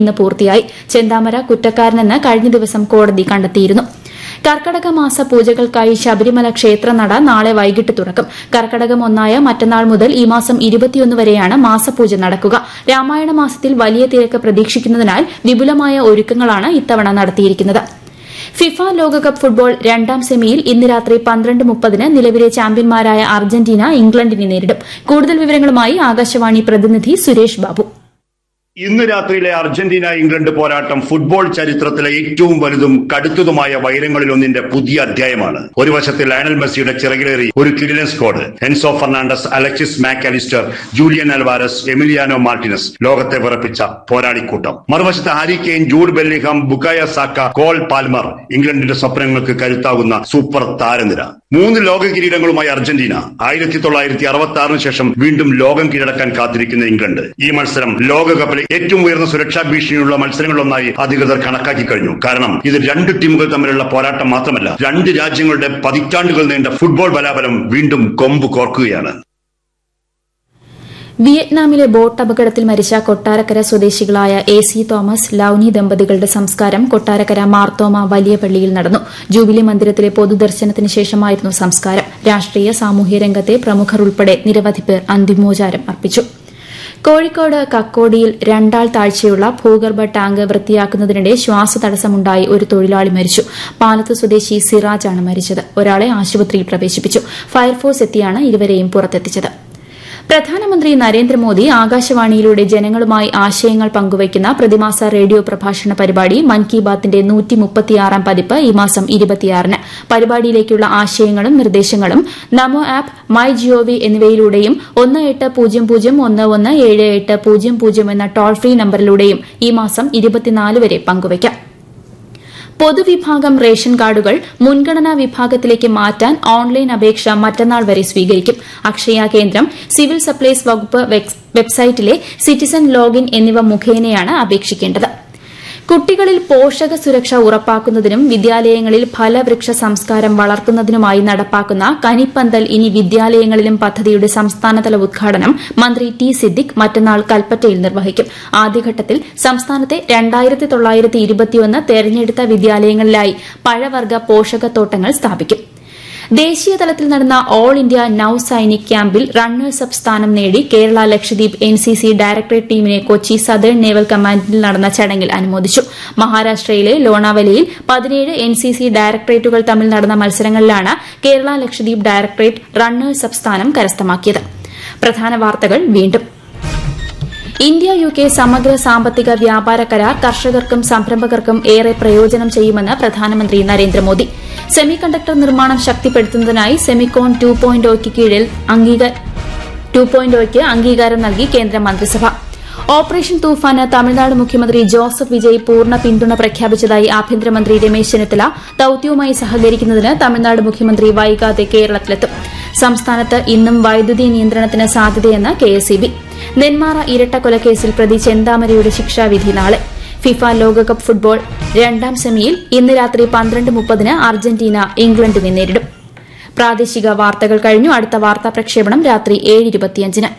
ഇന്ന് പൂർത്തിയായി ചെന്താമര കുറ്റക്കാരനെന്ന് കഴിഞ്ഞ ദിവസം കോടതി കണ്ടെത്തിയിരുന്നു കർക്കടക മാസ പൂജകൾക്കായി ശബരിമല ക്ഷേത്രനട നാളെ വൈകിട്ട് തുറക്കും കർക്കടകം ഒന്നായ മറ്റന്നാൾ മുതൽ ഈ മാസം ഇരുപത്തിയൊന്ന് വരെയാണ് മാസപൂജ നടക്കുക രാമായണ മാസത്തിൽ വലിയ തിരക്ക് പ്രതീക്ഷിക്കുന്നതിനാൽ വിപുലമായ ഒരുക്കങ്ങളാണ് ഇത്തവണ നടത്തിയിരിക്കുന്നത് ഫിഫ ലോകകപ്പ് ഫുട്ബോൾ രണ്ടാം സെമിയിൽ ഇന്ന് രാത്രി പന്ത്രണ്ട് മുപ്പതിന് നിലവിലെ ചാമ്പ്യന്മാരായ അർജന്റീന ഇംഗ്ലണ്ടിനെ നേരിടും കൂടുതൽ വിവരങ്ങളുമായി ആകാശവാണി പ്രതിനിധി സുരേഷ് ബാബു ഇന്ന് രാത്രിയിലെ അർജന്റീന ഇംഗ്ലണ്ട് പോരാട്ടം ഫുട്ബോൾ ചരിത്രത്തിലെ ഏറ്റവും വലുതും കടുത്തതുമായ വൈരങ്ങളിലൊന്നിന്റെ പുതിയ അധ്യായമാണ് ഒരു വശത്ത് ലയണൽ മെസ്സിയുടെ ചിറകിലേറി ഒരു കിടിലൻ squad Enzo Fernandez Alexis Mac Allister Julian Alvarez Emiliano Martinez ലോകത്തെ വിറപ്പിച്ച പോരാളിക്കൂട്ടം മറുവശത്ത് Harry Kane Jude Bellingham Bukayo Saka Cole Palmer ഇംഗ്ലണ്ടിന്റെ സ്വപ്നങ്ങൾക്ക് കരുത്താകുന്ന സൂപ്പർ താരനിര മൂന്ന് ലോക കിരീടങ്ങളുമായി അർജന്റീന ആയിരത്തി തൊള്ളായിരത്തി അറുപത്തി ആറിന് ശേഷം വീണ്ടും ലോകം കീഴടക്കാൻ കാത്തിരിക്കുന്ന ഇംഗ്ലണ്ട് ഈ മത്സരം ലോകകപ്പിലെ ഏറ്റവും ഉയർന്ന സുരക്ഷാ ഭീഷണിയുള്ള മത്സരങ്ങളൊന്നായി അധികൃതർ കണക്കാക്കി കഴിഞ്ഞു കാരണം ഇത് രണ്ട് ടീമുകൾ തമ്മിലുള്ള പോരാട്ടം മാത്രമല്ല രണ്ട് രാജ്യങ്ങളുടെ പതിറ്റാണ്ടുകൾ നീണ്ട ഫുട്ബോൾ ബലാബലം വീണ്ടും കൊമ്പ് കോർക്കുകയാണ് വിയറ്റ്നാമിലെ ബോട്ട് അപകടത്തിൽ മരിച്ച കൊട്ടാരക്കര സ്വദേശികളായ എ സി തോമസ് ലൌനി ദമ്പതികളുടെ സംസ്കാരം കൊട്ടാരക്കര മാർത്തോമ വലിയ പള്ളിയിൽ നടന്നു ജൂബിലി മന്ദിരത്തിലെ പൊതുദർശനത്തിന് ശേഷമായിരുന്നു സംസ്കാരം രാഷ്ട്രീയ സാമൂഹ്യ രംഗത്തെ പ്രമുഖർ ഉൾപ്പെടെ നിരവധി പേർ അന്തിമോചാരം അർപ്പിച്ചു കോഴിക്കോട് കക്കോടിയിൽ രണ്ടാൾ താഴ്ചയുള്ള ഭൂഗർഭ ടാങ്ക് വൃത്തിയാക്കുന്നതിനിടെ ശ്വാസതടസ്സമുണ്ടായി ഒരു തൊഴിലാളി മരിച്ചു പാലത്ത് സ്വദേശി സിറാജാണ് മരിച്ചത് ഒരാളെ ആശുപത്രിയിൽ പ്രവേശിപ്പിച്ചു ഫയർഫോഴ്സ് എത്തിയാണ് ഇരുവരെയും പുറത്തെത്തിച്ചത് പ്രധാനമന്ത്രി നരേന്ദ്രമോദി ആകാശവാണിയിലൂടെ ജനങ്ങളുമായി ആശയങ്ങൾ പങ്കുവയ്ക്കുന്ന പ്രതിമാസ റേഡിയോ പ്രഭാഷണ പരിപാടി മൻ കി ബാത്തിന്റെ നൂറ്റിമുപ്പത്തിയാറാം പതിപ്പ് ഈ മാസം ഇരുപത്തിയാറിന് പരിപാടിയിലേക്കുള്ള ആശയങ്ങളും നിർദ്ദേശങ്ങളും നമോ ആപ്പ് മൈ ജിഒവി എന്നിവയിലൂടെയും ഒന്ന് എട്ട് പൂജ്യം പൂജ്യം ഒന്ന് ഒന്ന് ഏഴ് എട്ട് പൂജ്യം പൂജ്യം എന്ന ടോൾ ഫ്രീ നമ്പറിലൂടെയും ഈ മാസം ഇരുപത്തിനാല് വരെ പങ്കുവയ്ക്കാം പൊതുവിഭാഗം റേഷൻ കാർഡുകൾ മുൻഗണനാ വിഭാഗത്തിലേക്ക് മാറ്റാൻ ഓൺലൈൻ അപേക്ഷ മറ്റന്നാൾ വരെ സ്വീകരിക്കും അക്ഷയ കേന്ദ്രം സിവിൽ സപ്ലൈസ് വകുപ്പ് വെബ്സൈറ്റിലെ സിറ്റിസൺ ലോഗിൻ എന്നിവ മുഖേനയാണ് അപേക്ഷിക്കേണ്ടത് കുട്ടികളിൽ പോഷക സുരക്ഷ ഉറപ്പാക്കുന്നതിനും വിദ്യാലയങ്ങളിൽ ഫലവൃക്ഷ സംസ്കാരം വളർത്തുന്നതിനുമായി നടപ്പാക്കുന്ന കനിപ്പന്തൽ ഇനി വിദ്യാലയങ്ങളിലും പദ്ധതിയുടെ സംസ്ഥാനതല ഉദ്ഘാടനം മന്ത്രി ടി സിദ്ദിഖ് മറ്റന്നാൾ കൽപ്പറ്റയിൽ നിർവഹിക്കും ആദ്യഘട്ടത്തിൽ സംസ്ഥാനത്തെ രണ്ടായിരത്തി തൊള്ളായിരത്തി ഇരുപത്തിയൊന്ന് തെരഞ്ഞെടുത്ത വിദ്യാലയങ്ങളിലായി പഴവർഗ പോഷകത്തോട്ടങ്ങൾ സ്ഥാപിക്കും ദേശീയ തലത്തിൽ നടന്ന ഓൾ ഇന്ത്യ നൌ സൈനിക് ക്യാമ്പിൽ റണ്ണേഴ്സ് അപ്പ് സ്ഥാനം നേടി കേരള ലക്ഷദ്വീപ് എൻസിസി ഡയറക്ടറേറ്റ് ടീമിനെ കൊച്ചി സദേൺ നേവൽ കമാൻഡിൽ നടന്ന ചടങ്ങിൽ അനുമോദിച്ചു മഹാരാഷ്ട്രയിലെ ലോണാവലിയിൽ പതിനേഴ് എൻസിസി ഡയറക്ടറേറ്റുകൾ തമ്മിൽ നടന്ന മത്സരങ്ങളിലാണ് Kerala Lakshadweep directorate runners up സ്ഥാനം കരസ്ഥമാക്കിയത് പ്രധാന വാർത്തകൾ വീണ്ടും ഇന്ത്യ യു കെ സമഗ്ര സാമ്പത്തിക വ്യാപാര കരാർ കർഷകർക്കും സംരംഭകർക്കും ഏറെ പ്രയോജനം ചെയ്യുമെന്ന് പ്രധാനമന്ത്രി നരേന്ദ്രമോദി സെമി കണ്ടക്ടർ നിർമ്മാണം ശക്തിപ്പെടുത്തുന്നതിനായി സെമിക്കോൺ ടു പോയിന്റ് ഒയ്ക്ക് കീഴിൽ ടു പോയിന്റ് ഒയ്ക്ക് അംഗീകാരം നൽകി കേന്ദ്ര മന്ത്രിസഭ ഓപ്പറേഷൻ തൂഫാന് തമിഴ്നാട് മുഖ്യമന്ത്രി ജോസഫ് വിജയ് പൂർണ്ണ പിന്തുണ പ്രഖ്യാപിച്ചതായി ആഭ്യന്തരമന്ത്രി രമേശ് ചെന്നിത്തല ദൌത്യവുമായി സഹകരിക്കുന്നതിന് തമിഴ്നാട് മുഖ്യമന്ത്രി വൈകാതെ കേരളത്തിലെത്തും സംസ്ഥാനത്ത് ഇന്നും വൈദ്യുതി നിയന്ത്രണത്തിന് സാധ്യതയെന്ന് കെഎസ്ഇബി നെന്മാറ ഇരട്ടക്കൊലക്കേസിൽ പ്രതി ചെന്താമരയുടെ ശിക്ഷാവിധി നാളെ ഫിഫ ലോകകപ്പ് ഫുട്ബോൾ രണ്ടാം സെമിയിൽ ഇന്ന് രാത്രി പന്ത്രണ്ട് മുപ്പതിന് അർജന്റീന ഇംഗ്ലണ്ടിനെ നേരിടും പ്രാദേശിക വാർത്തകൾ കഴിഞ്ഞു അടുത്ത വാർത്താ പ്രക്ഷേപണം രാത്രി ഏഴ് ഇരുപത്തിയഞ്ചിന്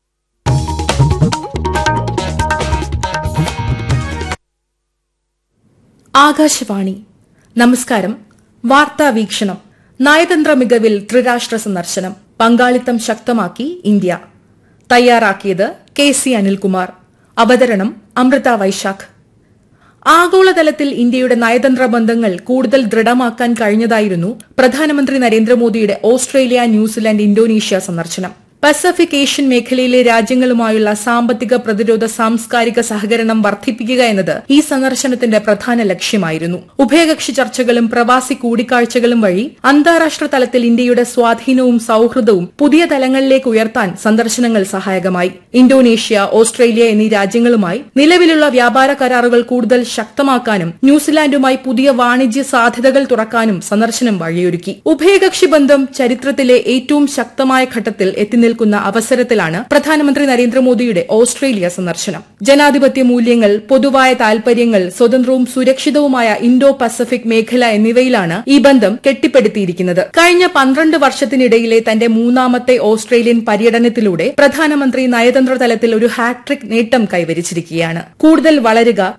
ആകാശവാണി നമസ്കാരം വാർത്താ വീക്ഷണം നയതന്ത്ര മികവിൽ ത്രിരാഷ്ട്ര സന്ദർശനം പങ്കാളിത്തം ശക്തമാക്കി ഇന്ത്യ തയ്യാറാക്കിയത് കെ സി അനിൽകുമാർ അവതരണം അമൃത വൈശാഖ് ആഗോളതലത്തിൽ ഇന്ത്യയുടെ നയതന്ത്ര ബന്ധങ്ങൾ കൂടുതൽ ദൃഢമാക്കാൻ കഴിഞ്ഞതായിരുന്നു പ്രധാനമന്ത്രി നരേന്ദ്രമോദിയുടെ ഓസ്ട്രേലിയ ന്യൂസിലാൻഡ് ഇന്തോനേഷ്യ സന്ദർശനം പസഫിക് ഏഷ്യൻ മേഖലയിലെ രാജ്യങ്ങളുമായുള്ള സാമ്പത്തിക പ്രതിരോധ സാംസ്കാരിക സഹകരണം വർദ്ധിപ്പിക്കുക എന്നത് ഈ സന്ദർശനത്തിന്റെ പ്രധാന ലക്ഷ്യമായിരുന്നു ഉഭയകക്ഷി ചർച്ചകളും പ്രവാസി കൂടിക്കാഴ്ചകളും വഴി അന്താരാഷ്ട്ര തലത്തിൽ ഇന്ത്യയുടെ സ്വാധീനവും സൌഹൃദവും പുതിയ തലങ്ങളിലേക്ക് ഉയർത്താൻ സന്ദർശനങ്ങൾ സഹായകമായി ഇന്തോനേഷ്യ ഓസ്ട്രേലിയ എന്നീ രാജ്യങ്ങളുമായി നിലവിലുള്ള വ്യാപാര കരാറുകൾ കൂടുതൽ ശക്തമാക്കാനും ന്യൂസിലാൻഡുമായി പുതിയ വാണിജ്യ സാധ്യതകൾ തുറക്കാനും സന്ദർശനം വഴിയൊരുക്കി ഉഭയകക്ഷി ബന്ധം ചരിത്രത്തിലെ ഏറ്റവും ശക്തമായ ഘട്ടത്തിൽ എത്തി നിൽക്കുന്ന അവസരത്തിലാണ് പ്രധാനമന്ത്രി നരേന്ദ്രമോദിയുടെ ഓസ്ട്രേലിയ സന്ദർശനം ജനാധിപത്യ മൂല്യങ്ങൾ പൊതുവായ താൽപര്യങ്ങൾ സ്വതന്ത്രവും സുരക്ഷിതവുമായ ഇൻഡോ പസഫിക് മേഖല എന്നിവയിലാണ് ഈ ബന്ധം കെട്ടിപ്പടുത്തിയിരിക്കുന്നത് കഴിഞ്ഞ പന്ത്രണ്ട് വർഷത്തിനിടയിലെ തന്റെ മൂന്നാമത്തെ ഓസ്ട്രേലിയൻ പര്യടനത്തിലൂടെ പ്രധാനമന്ത്രി നയതന്ത്ര തലത്തിൽ ഒരു ഹാട്രിക് നേട്ടം കൈവരിച്ചിരിക്കുകയാണ് കൂടുതൽ വളരുക